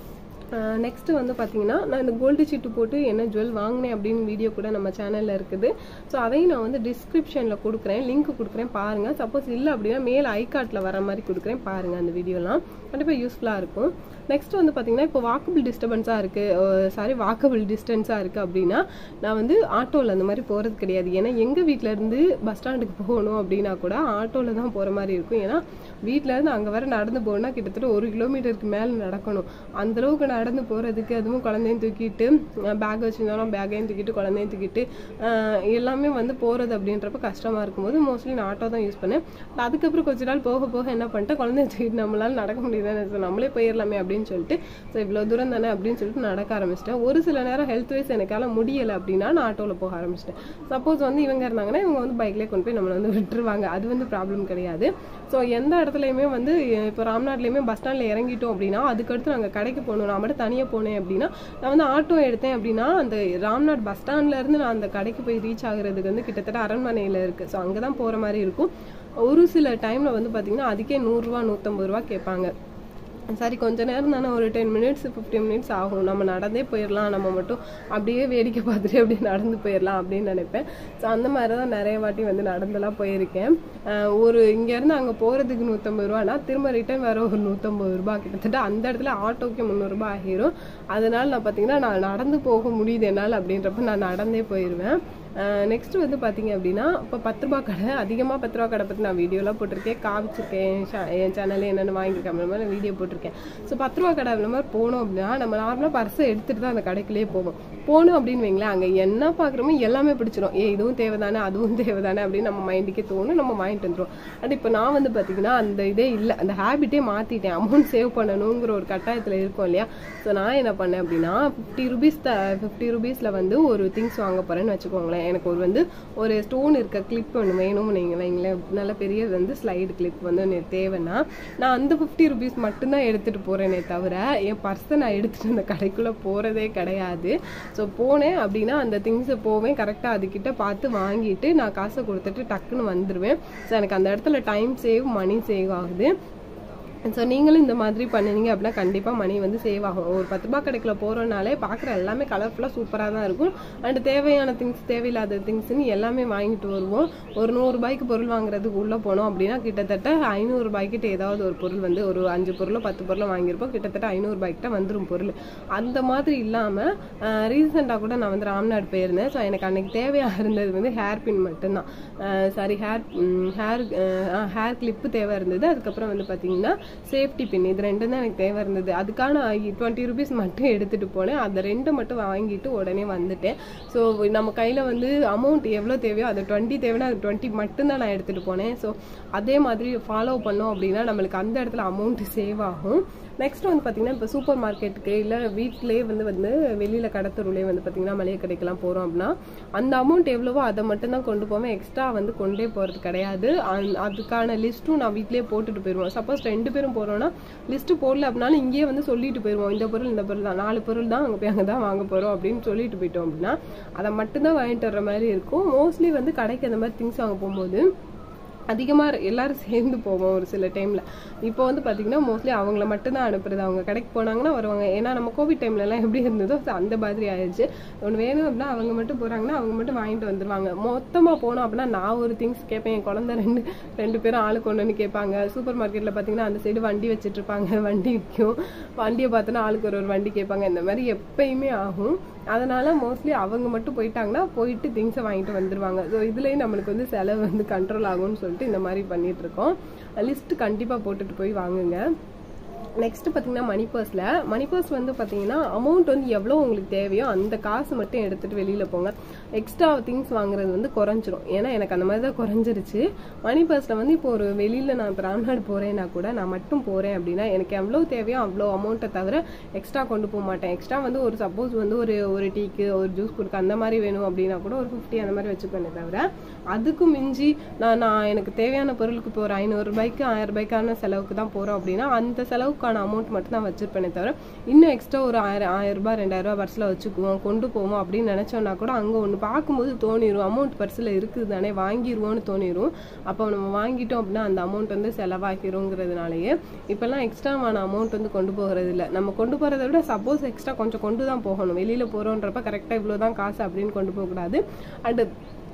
நெக்ஸ்ட் வந்து பார்த்தீங்கன்னா நான் இந்த கோல்டு சீட்டு போட்டு என்ன ஜுவல் வாங்கினேன் அப்படின்னு வீடியோ கூட நம்ம சேனலில் இருக்குது ஸோ அதையும் நான் வந்து டிஸ்கிரிப்ஷனில் கொடுக்குறேன் லிங்க் கொடுக்குறேன் பாருங்கள் சப்போஸ் இல்லை அப்படின்னா மேலே ஐகார்ட்டில் வர மாதிரி கொடுக்குறேன் பாருங்கள் அந்த வீடியோலாம் கண்டிப்பாக யூஸ்ஃபுல்லாக இருக்கும் நெக்ஸ்ட் வந்து பார்த்தீங்கன்னா இப்போ வாக்கபிள் டிஸ்டர்பன்ஸாக இருக்குது சாரி வாக்கபிள் டிஸ்டன்ஸாக இருக்குது அப்படின்னா நான் வந்து ஆட்டோவில் அந்த மாதிரி போகிறது கிடையாது ஏன்னா எங்கள் வீட்டிலேருந்து பஸ் ஸ்டாண்டுக்கு போகணும் அப்படின்னா கூட ஆட்டோவில் தான் போகிற மாதிரி இருக்கும் ஏன்னா வீட்டிலேருந்து அங்கே வர நடந்து போகணும்னா கிட்டத்தட்ட ஒரு கிலோமீட்டருக்கு மேலே நடக்கணும் அந்தளவுக்கு நடந்து போகிறதுக்கு அதுவும் குழந்தையும் தூக்கிட்டு பேக் வச்சுருந்தாலும் பேக்கையும் தூக்கிட்டு குழந்தையும் தூக்கிட்டு எல்லாமே வந்து போகிறது அப்படின்றப்ப கஷ்டமாக இருக்கும்போது மோஸ்ட்லி நான் ஆட்டோ தான் யூஸ் பண்ணேன் அதுக்கப்புறம் கொஞ்ச நாள் போக போக என்ன பண்ணிட்டேன் குழந்தைய தூக்கிட்டு நம்மளால நடக்க முடியுது நம்மளே போயிடலாமே அப்படின்னு சொல்லிட்டு ஸோ இவ்வளோ தூரம் தானே அப்படின்னு சொல்லிட்டு நடக்க ஆரம்பிச்சிட்டேன் ஒரு சில நேரம் ஹெல்த் வைஸ் எனக்கால முடியலை அப்படின்னா நான் ஆட்டோவில் போக ஆரம்பிச்சிட்டேன் சப்போஸ் வந்து இவங்க இருந்தாங்கன்னா இவங்க வந்து பைக்லேயே கொண்டு போய் நம்மளை வந்து விட்டுருவாங்க அது வந்து ப்ராப்ளம் கிடையாது ஸோ எந்த இடத்துலையுமே வந்து இப்போ ராம்நாட்லேயுமே பஸ் ஸ்டாண்டில் இறங்கிட்டோம் அப்படின்னா அதுக்கடுத்து நாங்கள் கடைக்கு போகணும் நான் மட்டும் தனியாக போனேன் அப்படின்னா நான் வந்து ஆட்டோ எடுத்தேன் அப்படின்னா அந்த ராம்நாட் பஸ் ஸ்டாண்ட்லேருந்து நான் அந்த கடைக்கு போய் ரீச் ஆகுறதுக்கு வந்து கிட்டத்தட்ட அரண்மனையில் இருக்குது ஸோ அங்கே தான் போகிற மாதிரி இருக்கும் ஒரு சில டைமில் வந்து பார்த்திங்கன்னா அதுக்கே நூறுரூவா நூற்றம்பது ரூபா கேட்பாங்க சரி கொஞ்ச நேரம் தானே ஒரு டென் மினிட்ஸ் ஃபிஃப்டீன் மினிட்ஸ் ஆகும் நம்ம நடந்தே போயிடலாம் நம்ம மட்டும் அப்படியே வேடிக்கை பார்த்துட்டு அப்படியே நடந்து போயிடலாம் அப்படின்னு நினைப்பேன் ஸோ அந்த மாதிரி தான் நிறைய வாட்டி வந்து நடந்தெல்லாம் போயிருக்கேன் ஒரு இங்கேருந்து அங்கே போகிறதுக்கு நூற்றம்பது ரூபானா திரும்ப ரிட்டர்ன் வர ஒரு நூற்றம்பது ரூபா கிட்டத்தட்ட அந்த இடத்துல ஆட்டோக்கு முந்நூறுரூபா ஆகிரும் அதனால நான் பார்த்தீங்கன்னா நான் நடந்து போக முடியுது என்னால் அப்படின்றப்ப நான் நடந்தே போயிடுவேன் நெக்ஸ்ட் வந்து பார்த்தீங்க அப்படின்னா இப்போ பத்து ரூபா கடை அதிகமாக பத்து ரூபா கடை பற்றி நான் வீடியோலாம் போட்டிருக்கேன் காமிச்சிருக்கேன் என் சேனலில் என்னென்ன வாங்கியிருக்கேன் அந்த மாதிரி வீடியோ போட்டிருக்கேன் ஸோ பத்து ரூபா கடை அந்த மாதிரி போனோம் அப்படின்னா நம்ம நார்மலாக பர்ஸை எடுத்துகிட்டு தான் அந்த கடைக்குள்ளேயே போவோம் போகணும் அப்படின்னு வைங்களேன் அங்கே என்ன பார்க்குறோமோ எல்லாமே பிடிச்சிரும் ஏ இதுவும் தேவைதானே அதுவும் தேவைதானே அப்படின்னு நம்ம மைண்டுக்கே தோணும் நம்ம வாங்கிட்டு வந்துடும் அண்ட் இப்போ நான் வந்து பார்த்தீங்கன்னா அந்த இதே இல்லை அந்த ஹேபிட்டே மாற்றிட்டேன் அமௌண்ட் சேவ் பண்ணணுங்கிற ஒரு கட்டாயத்தில் இருக்கும் இல்லையா ஸோ நான் என்ன பண்ணேன் அப்படின்னா ஃபிஃப்டி ருபீஸ் த ஃபிஃப்டி ருபீஸில் வந்து ஒரு திங்ஸ் வாங்க போகிறேன்னு வச்சுக்கோங்களேன் எனக்கு ஒரு வந்து ஒரு ஸ்டோன் இருக்க கிளிப் ஒன்று வேணும் நீங்கள் வைங்களேன் நல்ல பெரிய வந்து ஸ்லைடு கிளிப் வந்து எனக்கு தேவைன்னா நான் அந்த ஃபிஃப்டி ருபீஸ் மட்டும்தான் எடுத்துகிட்டு போகிறேனே தவிர என் பர்ஸை நான் எடுத்துகிட்டு அந்த கடைக்குள்ளே போகிறதே கிடையாது ஸோ போனேன் அப்படின்னா அந்த திங்ஸை போவேன் கரெக்டாக அதுக்கிட்ட பார்த்து வாங்கிட்டு நான் காசை கொடுத்துட்டு டக்குன்னு வந்துடுவேன் ஸோ எனக்கு அந்த இடத்துல டைம் சேவ் மணி சேவ் ஆகுது ஸோ நீங்களும் இந்த மாதிரி பண்ணுனீங்க அப்படின்னா கண்டிப்பாக மணி வந்து சேவ் ஆகும் ஒரு பத்து ரூபா கடைக்குள்ள போகிறோனாலே பார்க்குற எல்லாமே கலர்ஃபுல்லாக சூப்பராக தான் இருக்கும் அண்ட் தேவையான திங்ஸ் தேவையில்லாத திங்ஸ்னு எல்லாமே வாங்கிட்டு வருவோம் ஒரு நூறுரூபாய்க்கு பொருள் வாங்குறதுக்கு உள்ளே போனோம் அப்படின்னா கிட்டத்தட்ட ஐநூறுரூபாய்க்கிட்ட ஏதாவது ஒரு பொருள் வந்து ஒரு அஞ்சு பொருளோ பத்து பொருளோ வாங்கியிருப்போம் கிட்டத்தட்ட ஐநூறுரூபாய்க்கிட்ட வந்துடும் பொருள் அந்த மாதிரி இல்லாமல் ரீசெண்டாக கூட நான் வந்து ராம்நாடு போயிருந்தேன் ஸோ எனக்கு அன்னைக்கு தேவையாக இருந்தது வந்து ஹேர் பின் மட்டும்தான் sorry hair hair hair clip தேவை இருந்தது அதுக்கப்புறம் வந்து பார்த்தீங்கன்னா சேஃப்டி பின் இது ரெண்டும் தான் எனக்கு தேவை இருந்தது அதுக்கான டுவெண்ட்டி ருபீஸ் மட்டும் எடுத்துகிட்டு போனேன் அந்த ரெண்டு மட்டும் வாங்கிட்டு உடனே வந்துட்டேன் ஸோ நம்ம கையில் வந்து அமௌண்ட் எவ்வளோ தேவையோ அது டுவெண்ட்டி தேவைன்னா அது டுவெண்ட்டி மட்டும்தான் நான் எடுத்துகிட்டு போனேன் ஸோ அதே மாதிரி ஃபாலோ பண்ணோம் அப்படின்னா நம்மளுக்கு அந்த இடத்துல அமௌண்ட் சேவ் ஆகும் நெக்ஸ்ட் வந்து பார்த்தீங்கன்னா இப்போ சூப்பர் மார்க்கெட்டுக்கு இல்லை வீட்டிலேயே வந்து வந்து வெளியில் கடத்தருளே வந்து பார்த்தீங்கன்னா மளிகை கடைக்கெல்லாம் போகிறோம் அப்படின்னா அந்த அமௌண்ட் எவ்வளவோ அதை மட்டும் தான் கொண்டு போவேன் எக்ஸ்ட்ரா வந்து கொண்டே போகிறது கிடையாது அதுக்கான லிஸ்ட்டும் நான் வீட்லேயே போட்டுட்டு போயிடுவோம் சப்போஸ் ரெண்டு பேரும் போகிறோன்னா லிஸ்ட்டு போடல அப்படின்னாலும் இங்கேயே வந்து சொல்லிட்டு போயிடுவோம் இந்த பொருள் இந்த பொருள் தான் நாலு பொருள் தான் அங்கே போய் அங்கே தான் வாங்க போகிறோம் அப்படின்னு சொல்லிட்டு போயிட்டோம் அப்படின்னா அதை மட்டும்தான் வாங்கிட்டு வர்ற மாதிரி இருக்கும் மோஸ்ட்லி வந்து கடைக்கு அந்த மாதிரி திங்ஸ் வாங்க போகும்போது அதிகமாக எல்லாரும் சேர்ந்து போவோம் ஒரு சில டைமில் இப்போ வந்து பார்த்தீங்கன்னா மோஸ்ட்லி அவங்கள மட்டும்தான் அனுப்புறது அவங்க கடைக்கு போனாங்கன்னா வருவாங்க ஏன்னா நம்ம கோவிட் டைம்லலாம் எப்படி இருந்ததோ so அந்த மாதிரி ஆயிடுச்சு ஒன்று வேணும் அப்படின்னா அவங்க மட்டும் போகிறாங்கன்னா அவங்க மட்டும் வாங்கிட்டு வந்துருவாங்க மொத்தமாக போனோம் அப்படின்னா நான் ஒரு திங்ஸ் கேட்பேன் என் குழந்தை ரெண்டு ரெண்டு பேரும் ஆளுக்கு ஒன்றுன்னு கேட்பாங்க சூப்பர் மார்க்கெட்டில் பார்த்தீங்கன்னா அந்த சைடு வண்டி வச்சுட்டு இருப்பாங்க வண்டி விற்கும் வண்டியை பார்த்தோன்னா ஆளுக்கு ஒரு ஒரு வண்டி கேட்பாங்க இந்த மாதிரி எப்பயுமே ஆகும் அதனால மோஸ்ட்லி அவங்க மட்டும் போயிட்டாங்கன்னா போயிட்டு திங்ஸை வாங்கிட்டு வந்துருவாங்க ஸோ இதுலேயும் நம்மளுக்கு வந்து செலவு வந்து கண்ட்ரோல் ஆகும்னு சொல்லிட்டு இந்த மாதிரி பண்ணிட்டு இருக்கோம் லிஸ்ட் கண்டிப்பாக போட்டுட்டு போய் வாங்குங்க நெக்ஸ்ட் பார்த்தீங்கன்னா மணி பர்ஸில் மணி பர்ஸ் வந்து பார்த்தீங்கன்னா அமௌண்ட் வந்து எவ்வளோ உங்களுக்கு தேவையோ அந்த காசு மட்டும் எடுத்துகிட்டு வெளியில் போங்க எக்ஸ்ட்ரா திங்ஸ் வாங்குறது வந்து குறைஞ்சிரும் ஏன்னா எனக்கு அந்த மாதிரி தான் குறைஞ்சிருச்சு மணி பர்ஸில் வந்து இப்போ ஒரு வெளியில் நான் இப்போ ராம்நாடு போகிறேன்னா கூட நான் மட்டும் போகிறேன் அப்படின்னா எனக்கு எவ்வளோ தேவையோ அவ்வளோ அமௌண்ட்டை தவிர எக்ஸ்ட்ரா கொண்டு போக மாட்டேன் எக்ஸ்ட்ரா வந்து ஒரு சப்போஸ் வந்து ஒரு ஒரு டீக்கு ஒரு ஜூஸ் கொடுக்க அந்த மாதிரி வேணும் அப்படின்னா கூட ஒரு ஃபிஃப்டி அந்த மாதிரி வச்சுப்பேனே தவிர அதுக்கும் மிஞ்சி நான் நான் எனக்கு தேவையான பொருளுக்கு இப்போ ஒரு ஐநூறு ரூபாய்க்கு ஆயிரம் ரூபாய்க்கான செலவுக்கு தான் போகிறோம் அப்படின்னா அந்த செலவுக்கான அமௌண்ட் மட்டும் தான் வச்சிருப்பேனே தவிர இன்னும் எக்ஸ்ட்ரா ஒரு ஆயிரம் ஆயிரம் ரூபாய் ரெண்டாயிரம் ரூபாய் பர்ஸில் வச்சுக்குவோம் கொண்டு போவோம் அப்படின்னு நினச்சோன்னா கூட அங்கே ஒன்று பார்க்கும்போது தோணிரும் அமௌண்ட் பர்ஸில் இருக்குது தானே வாங்கிடுவோம்னு தோணிரும் அப்போ நம்ம வாங்கிட்டோம் அப்படின்னா அந்த அமௌண்ட் வந்து செலவாகிருங்கிறதுனாலயே இப்போல்லாம் எக்ஸ்ட்ராவான அமௌண்ட் வந்து கொண்டு போகிறது இல்லை நம்ம கொண்டு போகிறத விட சப்போஸ் எக்ஸ்ட்ரா கொஞ்சம் கொண்டு தான் போகணும் வெளியில் போகிறோன்றப்ப கரெக்டாக இவ்வளோ தான் காசு அப்படின்னு கொண்டு போகக்கூடாது அண்டு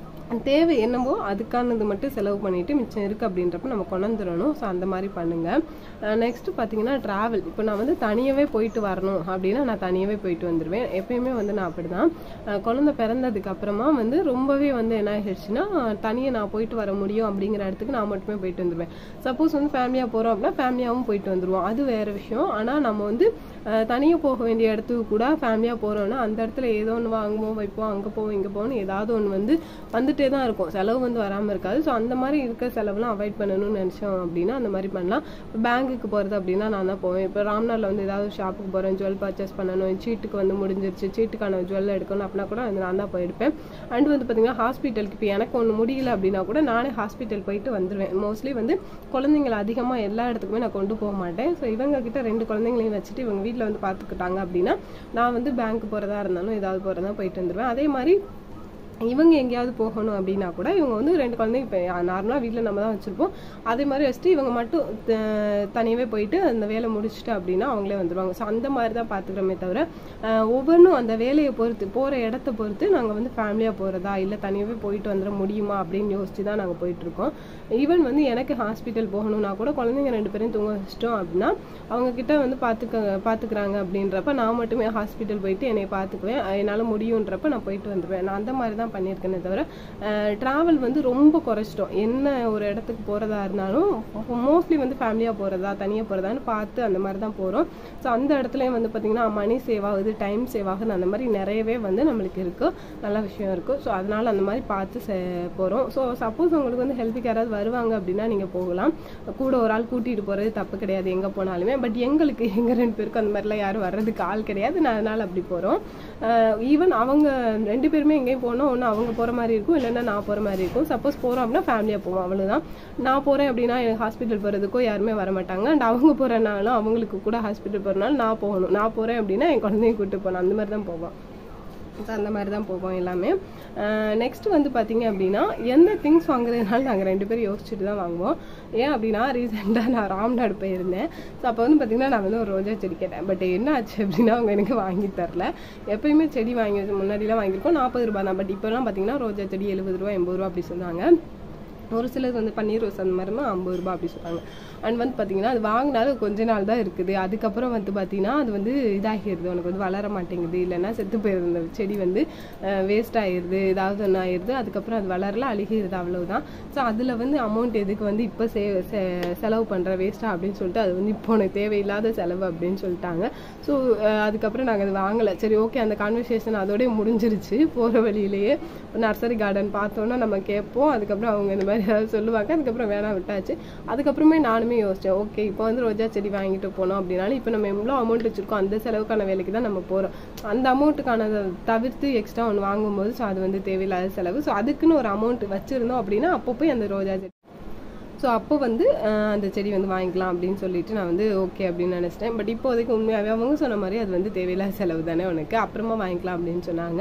தேவை என்னவோ அதுக்கானது மட்டும் செலவு பண்ணிட்டு மிச்சம் இருக்கு அப்படின்றப்ப நம்ம கொண்டாந்துடணும் ஸோ அந்த மாதிரி பண்ணுங்க நெக்ஸ்ட் பார்த்தீங்கன்னா ட்ராவல் இப்போ நான் வந்து தனியாகவே போயிட்டு வரணும் அப்படின்னா நான் தனியாகவே போயிட்டு வந்துடுவேன் எப்பயுமே வந்து நான் அப்படிதான் அஹ் குழந்தை பிறந்ததுக்கு அப்புறமா வந்து ரொம்பவே வந்து என்ன ஆயிடுச்சுன்னா தனியாக நான் போயிட்டு வர முடியும் அப்படிங்கிற இடத்துக்கு நான் மட்டுமே போயிட்டு வந்துடுவேன் சப்போஸ் வந்து ஃபேமிலியாக போகிறோம் அப்படின்னா ஃபேமிலியாகவும் போயிட்டு வந்துடுவோம் அது வேற விஷயம் ஆனால் நம்ம வந்து தனியாக போக வேண்டிய இடத்துக்கு கூட ஃபேமிலியாக போகிறோம்னா அந்த இடத்துல ஏதோ ஒன்று வாங்குவோம் வைப்போம் அங்கே போவோம் இங்கே போவோம் ஏதாவது ஒன்று வந்து வந்துட்டே தான் இருக்கும் செலவு வந்து வராமல் இருக்காது ஸோ அந்த மாதிரி இருக்க செலவுலாம் அவாய்ட் பண்ணணும்னு நினச்சோம் அப்படின்னா அந்த மாதிரி பண்ணலாம் இப்போ பேங்குக்கு போகிறது அப்படின்னா நான் தான் போவேன் இப்போ ராம்நாட்டில் வந்து ஏதாவது ஷாப்புக்கு போகிறேன் ஜுவல் பர்ச்சேஸ் பண்ணணும் சீட்டுக்கு வந்து முடிஞ்சிருச்சு சீட்டுக்கான ஜுவல் எடுக்கணும் அப்படின்னா கூட அது நான் தான் போயிருப்பேன் அண்ட் வந்து பார்த்தீங்கன்னா ஹாஸ்பிட்டலுக்கு இப்போ எனக்கு ஒன்று முடியல அப்படின்னா கூட நானே ஹாஸ்பிட்டல் போயிட்டு வந்துடுவேன் மோஸ்ட்லி வந்து குழந்தைங்களை அதிகமாக எல்லா இடத்துக்குமே நான் கொண்டு போக மாட்டேன் ஸோ இவங்க கிட்ட ரெண்டு குழந்தைங்களையும் வச்சுட்டு இவங்க வீட்டில் வந்து பார்த்துக்கிட்டாங்க அப்படின்னா நான் வந்து பேங்க் போகிறதா இருந்தாலும் ஏதாவது போகிறதா போயிட்டு வந்துடுவேன் அதே மாதிரி இவங்க எங்கேயாவது போகணும் அப்படின்னா கூட இவங்க வந்து ரெண்டு குழந்தைங்க இப்போ நார்மலாக வீட்டில் நம்ம தான் வச்சுருப்போம் அதே மாதிரி வச்சுட்டு இவங்க மட்டும் த- தனியாகவே போயிட்டு அந்த வேலை முடிச்சுட்டு அப்படின்னா அவங்களே வந்துடுவாங்க ஸோ அந்த மாதிரி தான் பார்த்துக்கிறோமே தவிர அஹ், ஒவ்வொன்றும் அந்த வேலையை பொறுத்து போகிற இடத்த பொறுத்து நாங்கள் வந்து ஃபேமிலியாக போகிறதா இல்லை தனியாகவே போயிட்டு வந்துட முடியுமா அப்படின்னு யோசிச்சு தான் நாங்கள் போயிட்டுருக்கோம் ஈவன் வந்து எனக்கு ஹாஸ்பிட்டல் போகணும்னா கூட குழந்தைங்க ரெண்டு பேரும் தூங்க வச்சிட்டோம் அப்படின்னா அவங்க கிட்ட வந்து பார்த்துக்க பார்த்துக்கிறாங்க அப்படின்றப்ப நான் மட்டுமே ஹாஸ்பிட்டல் போயிட்டு என்னை பார்த்துக்குவேன் என்னால் முடியுன்றப்ப நான் போயிட்டு வந்துடுவேன் நான் அந்த மாதிரி தான் பண்ணியிருக்கேனே தவிர ட்ராவல் வந்து ரொம்ப குறைச்சிட்டோம் என்ன ஒரு இடத்துக்கு போகிறதா இருந்தாலும் மோஸ்ட்லி வந்து ஃபேமிலியாக போகிறதா தனியாக போகிறதான்னு பார்த்து அந்த மாதிரி தான் போகிறோம் ஸோ அந்த இடத்துலையும் வந்து பார்த்திங்கன்னா மணி சேவ் ஆகுது டைம் சேவ் ஆகுது அந்த மாதிரி நிறையவே வந்து நம்மளுக்கு இருக்குது நல்ல விஷயம் இருக்குது ஸோ அதனால் அந்த மாதிரி பார்த்து போகிறோம் ஸோ சப்போஸ் உங்களுக்கு வந்து ஹெல்த்துக்கு யாராவது வருவாங்க அப்படின்னா நீங்கள் போகலாம் கூட ஒரு ஆள் கூட்டிகிட்டு போகிறது தப்பு கிடையாது எங்கே போனாலுமே பட் எங்களுக்கு எங்கள் ரெண்டு பேருக்கும் அந்த மாதிரிலாம் யாரும் வர்றதுக்கு ஆள் கிடையாது நான் அதனால் அப்படி போகிறோம் ஈவன் அவங்க ரெண்டு பேருமே எங்கேயும் போனோம் ஒன்று அவங்க போகிற மாதிரி இருக்கும் இல்லைன்னா நான் போகிற மாதிரி இருக்கும் சப்போஸ் போகிறோம் அப்படின்னா ஃபேமிலியாக போவோம் அவ்வளவுதான் நான் போகிறேன் அப்படின்னா எனக்கு ஹாஸ்பிட்டல் போகிறதுக்கோ யாருமே வர மாட்டாங்க அண்ட் அவங்க போகிறனாலும் அவங்களுக்கு கூட ஹாஸ்பிட்டல் போகிறனால நான் போகணும் நான் போகிறேன் அப்படின்னா என் குழந்தைய கூப்பிட்டு போகணும் அந்த மாதிரி தான் போவோம் ஸோ அந்த மாதிரி தான் போவோம் எல்லாமே நெக்ஸ்ட் வந்து பார்த்தீங்க அப்படின்னா எந்த திங்ஸ் வாங்குறதுனால நாங்கள் ரெண்டு பேரும் யோசிச்சுட்டு தான் வாங்குவோம் ஏன் அப்படின்னா ரீசெண்டாக நான் ராம்நாடு போயிருந்தேன் ஸோ அப்போ வந்து பார்த்தீங்கன்னா நான் வந்து ஒரு ரோஜா செடி கேட்டேன் பட் என்ன ஆச்சு அப்படின்னா அவங்க எனக்கு வாங்கி தரல எப்பயுமே செடி வாங்கி வச்சு முன்னாடிலாம் வாங்கியிருக்கோம் நாற்பது ரூபாய் தான் பட் இப்போலாம் பார்த்தீங்கன்னா ரோஜா செடி எழுபது ரூபா எண்பது ரூபா அப்படி சொன்னாங்க ஒரு சிலது வந்து பன்னீர் ரோஸ் அந்த மாதிரிமா ஐம்பது ரூபாய் அப்படி சொல்லுவாங்க அண்ட் வந்து பார்த்தீங்கன்னா அது வாங்கினாலும் கொஞ்ச நாள் தான் இருக்குது அதுக்கப்புறம் வந்து பார்த்தீங்கன்னா அது வந்து இதாகிடுது உனக்கு வந்து வளர மாட்டேங்குது இல்லைன்னா செத்து போயிருது அந்த செடி வந்து வேஸ்ட் ஆயிடுது ஏதாவது ஒன்று ஆயிடுது அதுக்கப்புறம் அது வளரல அழுகிடுது அவ்வளவுதான் ஸோ அதில் வந்து அமௌண்ட் எதுக்கு வந்து இப்போ சே செ- செலவு பண்ணுற வேஸ்ட்டாக அப்படின்னு சொல்லிட்டு அது வந்து இப்போ உனக்கு தேவையில்லாத செலவு அப்படின்னு சொல்லிட்டாங்க ஸோ அதுக்கப்புறம் நாங்கள் அது வாங்கலை சரி ஓகே அந்த கான்வர்சேஷன் அதோடய முடிஞ்சிருச்சு போகிற வழியிலேயே நர்சரி கார்டன் பார்த்தோன்னா நம்ம கேட்போம் அதுக்கப்புறம் அவங்க இந்த மாதிரி ஏதாவது சொல்லுவாங்க அதுக்கப்புறம் வேணாம் விட்டாச்சு அதுக்கப்புறமே நானுமே யோசித்தேன் ஓகே இப்போ வந்து ரோஜா செடி வாங்கிட்டு போனோம் அப்படின்னாலும் இப்போ நம்ம எவ்வளோ அமௌண்ட் வச்சுருக்கோம் அந்த செலவுக்கான வேலைக்கு தான் நம்ம போகிறோம் அந்த அமௌண்ட்டுக்கானதை தவிர்த்து எக்ஸ்ட்ரா ஒன்று வாங்கும்போது ஸோ அது வந்து தேவையில்லாத செலவு ஸோ அதுக்குன்னு ஒரு அமௌண்ட் வச்சுருந்தோம் அப்படின்னா அப்போ போய் அந்த ரோஜா செடி ஸோ அப்போ வந்து அஹ், அந்த செடி வந்து வாங்கிக்கலாம் அப்படின்னு சொல்லிட்டு நான் வந்து ஓகே அப்படின்னு நினச்சிட்டேன் பட் இப்போதைக்கு உண்மையாகவே அவங்க சொன்ன மாதிரி அது வந்து தேவையில்லாத செலவு தானே உனக்கு அப்புறமா வாங்கிக்கலாம் அப்படின்னு சொன்னாங்க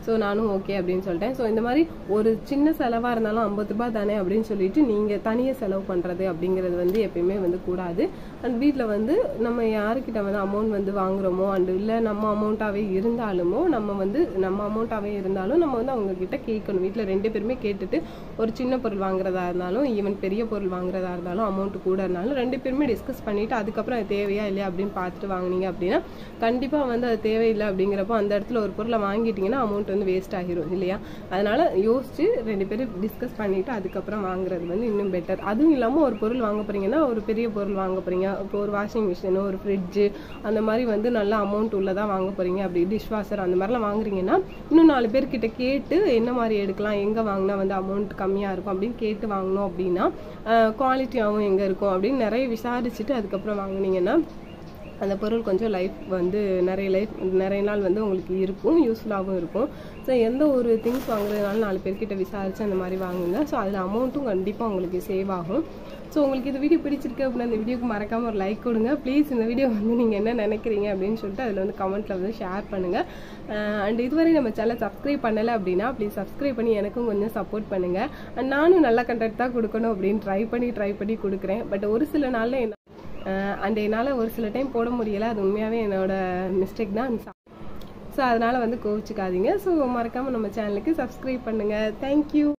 ஸோ நானும் ஓகே அப்படின்னு சொல்லிட்டேன் ஸோ இந்த மாதிரி ஒரு சின்ன செலவாக இருந்தாலும் ஐம்பது ரூபாய் தானே அப்படின்னு சொல்லிட்டு நீங்கள் தனியாக செலவு பண்ணுறது அப்படிங்கிறது வந்து எப்பயுமே வந்து கூடாது அண்ட் வீட்டில் வந்து நம்ம யாருக்கிட்ட வந்து அமௌண்ட் வந்து வாங்குறோமோ அண்ட் இல்லை நம்ம அமௌண்ட்டாகவே இருந்தாலுமோ நம்ம வந்து நம்ம அமௌண்ட்டாகவே இருந்தாலும் நம்ம வந்து அவங்க கிட்ட கேட்கணும் வீட்டில் ரெண்டு பேருமே கேட்டுட்டு ஒரு சின்ன பொருள் வாங்குறதா இருந்தாலும் ஈவன் பெரிய பொருள் வாங்குறதா இருந்தாலும் அமௌண்ட் கூட இருந்தாலும் ரெண்டு பேருமே டிஸ்கஸ் பண்ணிட்டு அதுக்கப்புறம் அது தேவையா இல்லையா அப்படின்னு பார்த்துட்டு வாங்குனீங்க அப்படின்னா கண்டிப்பாக வந்து அது தேவையில்லை அப்படிங்கிறப்போ அந்த இடத்துல ஒரு பொருளை வாங்கிட்டீங்கன்னா அமௌண்ட் வந்து வேஸ்ட் ஆகிரும் இல்லையா அதனால யோசிச்சு ரெண்டு பேரும் டிஸ்கஸ் பண்ணிட்டு அதுக்கப்புறம் வாங்குறது வந்து இன்னும் பெட்டர் அதுவும் இல்லாமல் ஒரு பொருள் வாங்க போறீங்கன்னா ஒரு பெரிய பொருள் வாங்க போறீங்க இப்போ ஒரு வாஷிங் மிஷின் ஒரு ஃப்ரிட்ஜு அந்த மாதிரி வந்து நல்ல அமௌண்ட் உள்ளதாக வாங்க போறீங்க அப்படி டிஷ் வாஷர் அந்த மாதிரிலாம் வாங்குறீங்கன்னா இன்னும் நாலு பேர்கிட்ட கேட்டு என்ன மாதிரி எடுக்கலாம் எங்கே வாங்கினா வந்து அமௌண்ட் கம்மியாக இருக்கும் அப்படின்னு கேட்டு வாங்கணும் அப்படின்னா குவாலிட்டியாகவும் எங்கே இருக்கும் அப்படின்னு நிறைய விசாரிச்சுட்டு அதுக்கப்புறம் வாங்குனீங்கன்னா அந்த பொருள் கொஞ்சம் லைஃப் வந்து நிறைய லைஃப் நிறைய நாள் வந்து உங்களுக்கு இருக்கும் யூஸ்ஃபுல்லாகவும் இருக்கும் ஸோ எந்த ஒரு திங்ஸ் வாங்குறதுனால நாலு பேர்கிட்ட விசாரிச்சு அந்த மாதிரி வாங்குங்க ஸோ அதில் அமௌண்ட்டும் கண்டிப்பாக உங்களுக்கு சேவ் ஆகும் ஸோ உங்களுக்கு இந்த வீடியோ பிடிச்சிருக்கு அப்படின்னா இந்த வீடியோக்கு மறக்காமல் ஒரு லைக் கொடுங்க ப்ளீஸ் இந்த வீடியோ வந்து நீங்கள் என்ன நினைக்கிறீங்க அப்படின்னு சொல்லிட்டு அதில் வந்து கமெண்ட்டில் வந்து ஷேர் பண்ணுங்கள் அண்ட் இதுவரை நம்ம சேனல் சப்ஸ்கிரைப் பண்ணலை அப்படின்னா ப்ளீஸ் சப்ஸ்கிரைப் பண்ணி எனக்கும் கொஞ்சம் சப்போர்ட் பண்ணுங்கள் அண்ட் நானும் நல்ல கண்டென்ட் தான் கொடுக்கணும் அப்படின்னு ட்ரை பண்ணி ட்ரை பண்ணி கொடுக்குறேன் பட் ஒரு சில நாளில் என்ன அண்ட் என்னால் ஒரு சில டைம் போட முடியலை அது உண்மையாகவே என்னோட மிஸ்டேக் தான் ஸோ அதனால் வந்து கோவிச்சுக்காதீங்க ஸோ மறக்காமல் நம்ம சேனலுக்கு சப்ஸ்கிரைப் பண்ணுங்கள் தேங்க்யூ